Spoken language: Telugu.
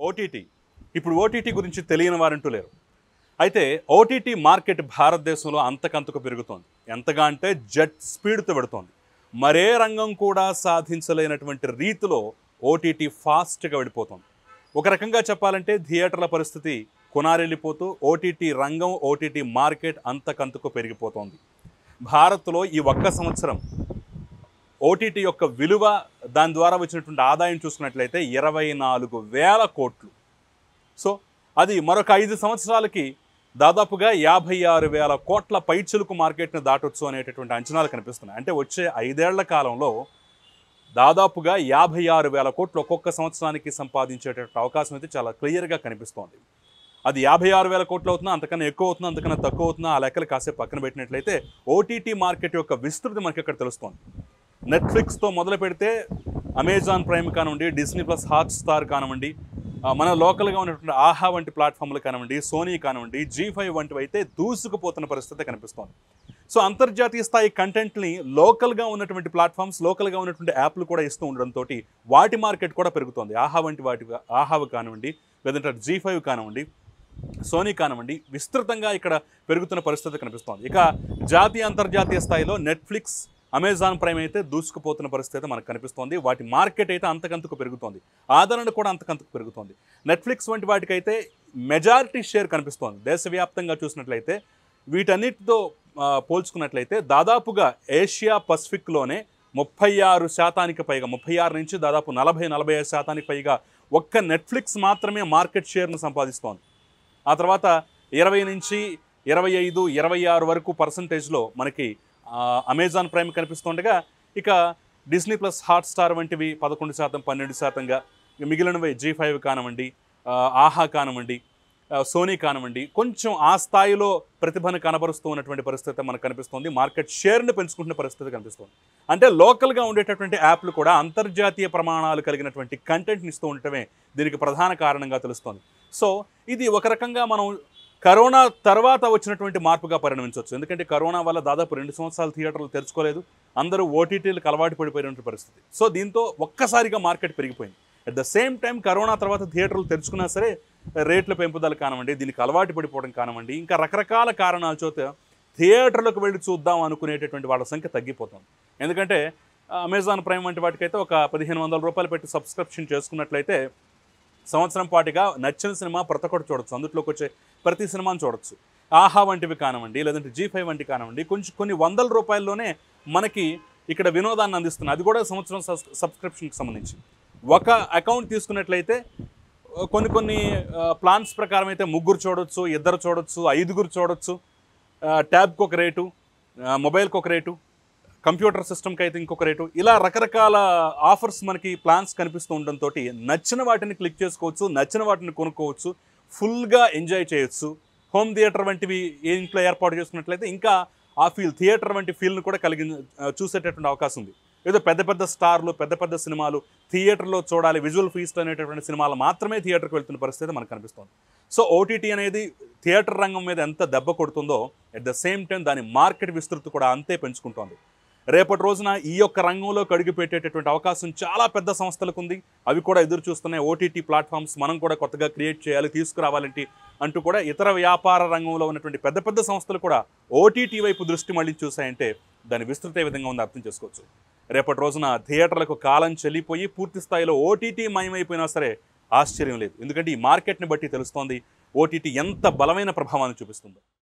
ఓటీటీ ఇప్పుడు ఓటీటీ గురించి తెలియని వారంటూ లేరు అయితే ఓటీటీ మార్కెట్ భారతదేశంలో అంతకంతకు పెరుగుతోంది ఎంతగా అంటే జెట్ స్పీడ్తో పెడుతోంది మరే రంగం కూడా సాధించలేనటువంటి రీతిలో ఓటీటీ ఫాస్ట్గా వెళ్ళిపోతుంది ఒక రకంగా చెప్పాలంటే థియేటర్ల పరిస్థితి కొనారెళ్ళిపోతూ ఓటీటీ రంగం ఓటీటీ మార్కెట్ అంతకంతకు పెరిగిపోతోంది భారత్లో ఈ ఒక్క సంవత్సరం ఓటీటీ యొక్క విలువ దాని ద్వారా వచ్చినటువంటి ఆదాయం చూసుకున్నట్లయితే ఇరవై నాలుగు వేల కోట్లు సో అది మరొక ఐదు సంవత్సరాలకి దాదాపుగా యాభై ఆరు వేల కోట్ల పైచులకు మార్కెట్ని దాటొచ్చు అనేటటువంటి అంచనాలు కనిపిస్తున్నాయి అంటే వచ్చే ఐదేళ్ల కాలంలో దాదాపుగా యాభై ఆరు వేల కోట్లు ఒక్కొక్క సంవత్సరానికి సంపాదించేటటువంటి అవకాశం అయితే చాలా క్లియర్గా కనిపిస్తోంది అది యాభై ఆరు వేల కోట్లు అవుతుందా అంతకన్నా ఎక్కువ అవుతుందా అంతకన్నా తక్కువ అవుతుందా ఆ లెక్కలు కాసేపు పక్కన పెట్టినట్లయితే ఓటీటీ మార్కెట్ యొక్క విస్తృతి మనకి ఇక్కడ తెలుస్తోంది నెట్ఫ్లిక్స్తో మొదలు పెడితే అమెజాన్ ప్రైమ్ కానివ్వండి డిస్నీ ప్లస్ హాట్ స్టార్ కానివ్వండి ఆ, మన లోకల్గా ఉన్నటువంటి ఆహా వంటి ప్లాట్ఫామ్లు కానివ్వండి సోనీ కానివ్వండి జీ ఫైవ్ వంటివి అయితే దూసుకుపోతున్న పరిస్థితి కనిపిస్తోంది సో అంతర్జాతీయ స్థాయి కంటెంట్ని లోకల్గా ఉన్నటువంటి ప్లాట్ఫామ్స్ లోకల్గా ఉన్నటువంటి యాప్లు కూడా ఇస్తూ ఉండడంతో వాటి మార్కెట్ కూడా పెరుగుతోంది ఆహా వంటి వాటి ఆహావి కానివ్వండి లేదంటే జీ ఫైవ్ కానివ్వండి సోనీ కానివ్వండి విస్తృతంగా ఇక్కడ పెరుగుతున్న పరిస్థితి కనిపిస్తోంది ఇక జాతీయ అంతర్జాతీయ స్థాయిలో నెట్ఫ్లిక్స్ అమెజాన్ ప్రైమ్ అయితే దూసుకుపోతున్న పరిస్థితి మనకు కనిపిస్తోంది వాటి మార్కెట్ అయితే అంతకంతకు పెరుగుతోంది ఆదరణ కూడా అంతకంతకు పెరుగుతోంది నెట్ఫ్లిక్స్ వంటి వాటికైతే మెజారిటీ షేర్ కనిపిస్తోంది దేశవ్యాప్తంగా చూసినట్లయితే వీటన్నిటితో ఆ, పోల్చుకున్నట్లయితే దాదాపుగా ఏషియా పసిఫిక్లోనే ముప్పై ఆరు శాతానికి పైగా ముప్పై ఆరు నుంచి దాదాపు నలభై నలభై ఐదు శాతానికి పైగా ఒక్క నెట్ఫ్లిక్స్ మాత్రమే మార్కెట్ షేర్ను సంపాదిస్తోంది ఆ తర్వాత ఇరవై నుంచి ఇరవై ఐదు ఇరవై ఆరు వరకు పర్సంటేజ్లో మనకి ఆ, అమెజాన్ ప్రైమ్ కనిపిస్తుండగా ఇక డిస్నీ ప్లస్ హాట్ స్టార్ వంటివి పదకొండు శాతం పన్నెండు శాతంగా ఇక మిగిలినవి జీ ఫైవ్ కానివ్వండి ఆ, ఆహా కానివ్వండి ఆ, సోనీ కానివ్వండి కొంచెం ఆ స్థాయిలో ప్రతిభను కనబరుస్తూ ఉన్నటువంటి పరిస్థితి మనకు కనిపిస్తుంది మార్కెట్ షేర్ని పెంచుకుంటున్న పరిస్థితి కనిపిస్తుంది అంటే లోకల్గా ఉండేటటువంటి యాప్లు కూడా అంతర్జాతీయ ప్రమాణాలు కలిగినటువంటి కంటెంట్ని ఇస్తూ ఉండటమే దీనికి ప్రధాన కారణంగా తెలుస్తోంది సో ఇది ఒక రకంగా మనం కరోనా తర్వాత వచ్చినటువంటి మార్పుగా పరిణమించవచ్చు ఎందుకంటే కరోనా వల్ల దాదాపు రెండు సంవత్సరాలు థియేటర్లు తెరుచుకోలేదు అందరూ ఓటీటీలకు అలవాటు పడిపోయినటువంటి పరిస్థితి సో దీంతో ఒక్కసారిగా మార్కెట్ పెరిగిపోయింది at the same time corona తర్వాత థియేటర్లు తెరుచుకున్నా సరే రేట్ల పెంపుదల కానివ్వండి దీనికి అలవాటు పడిపోవడం కానివ్వండి ఇంకా రకరకాల కారణాల చేత థియేటర్లకు వెళ్ళి చూద్దాం అనుకునేటటువంటి వాళ్ళ సంఖ్య తగ్గిపోతుంది ఎందుకంటే ఆ, అమెజాన్ ప్రైమ్ వంటి వాటికైతే ఒక పదిహేను వందల రూపాయలు పెట్టి సబ్స్క్రిప్షన్ చేసుకున్నట్లయితే సంవత్సరం పాటుగా నచ్చిన సినిమా ప్రతి ఒక్కటి చూడొచ్చు అందులోకి వచ్చే ప్రతి సినిమాని చూడొచ్చు ఆహా వంటివి కానివ్వండి లేదంటే జీ ఫైవ్ వంటి కానివ్వండి కొంచెం కొన్ని వందల రూపాయల్లోనే మనకి ఇక్కడ వినోదాన్ని అందిస్తుంది అది కూడా సంవత్సరం సబ్- సబ్స్క్రిప్షన్కి సంబంధించి ఒక అకౌంట్ తీసుకున్నట్లయితే ఆ, కొన్ని కొన్ని ఆ, ప్లాన్స్ ప్రకారం అయితే ముగ్గురు చూడొచ్చు ఇద్దరు చూడొచ్చు ఐదుగురు చూడొచ్చు ఆ, ట్యాబ్కి ఒక రేటు ఆ, మొబైల్కి ఒక రేటు కంప్యూటర్ సిస్టమ్కి అయితే ఇంకొక రేటు ఇలా రకరకాల ఆఫర్స్ మనకి ప్లాన్స్ కనిపిస్తూ ఉండడంతో నచ్చిన వాటిని క్లిక్ చేసుకోవచ్చు నచ్చిన వాటిని కొనుక్కోవచ్చు ఫుల్గా ఎంజాయ్ చేయొచ్చు హోమ్ థియేటర్ వంటివి ఏ ఇంట్లో ఏర్పాటు చేసుకున్నట్లయితే ఇంకా ఆ ఫీల్ థియేటర్ వంటి ఫీల్ని కూడా కలిగి ఆ, చూసేటటువంటి అవకాశం ఉంది ఏదో పెద్ద పెద్ద స్టార్లు పెద్ద పెద్ద సినిమాలు థియేటర్లో చూడాలి విజువల్ ఫీస్ట్ అనేటటువంటి సినిమాలు మాత్రమే థియేటర్కి వెళ్తున్న పరిస్థితి మనకు కనిపిస్తుంది సో ఓటీటీ అనేది థియేటర్ రంగం మీద ఎంత దెబ్బ కొడుతుందో అట్ ద సేమ్ టైం దాని మార్కెట్ విస్తృతి కూడా అంతే పెంచుకుంటోంది రేపటి రోజున ఈ యొక్క రంగంలో కడుగు పెట్టేటటువంటి అవకాశం చాలా పెద్ద సంస్థలకు ఉంది అవి కూడా ఎదురు చూస్తున్నాయి ఓటీటీ ప్లాట్ఫామ్స్ మనం కూడా కొత్తగా క్రియేట్ చేయాలి తీసుకురావాలంటే అంటూ కూడా ఇతర వ్యాపార రంగంలో ఉన్నటువంటి పెద్ద పెద్ద సంస్థలు కూడా ఓటీటీ వైపు దృష్టి మళ్ళీ చూసాయంటే దాని విస్తృత ఏ విధంగా ఉందో అర్థం చేసుకోవచ్చు రేపటి రోజున థియేటర్లకు కాలం చెల్లిపోయి పూర్తి స్థాయిలో ఓటీటీ మయమైపోయినా సరే ఆశ్చర్యం లేదు ఎందుకంటే ఈ మార్కెట్ని బట్టి తెలుస్తోంది ఓటీటీ ఎంత బలమైన ప్రభావాన్ని చూపిస్తుందో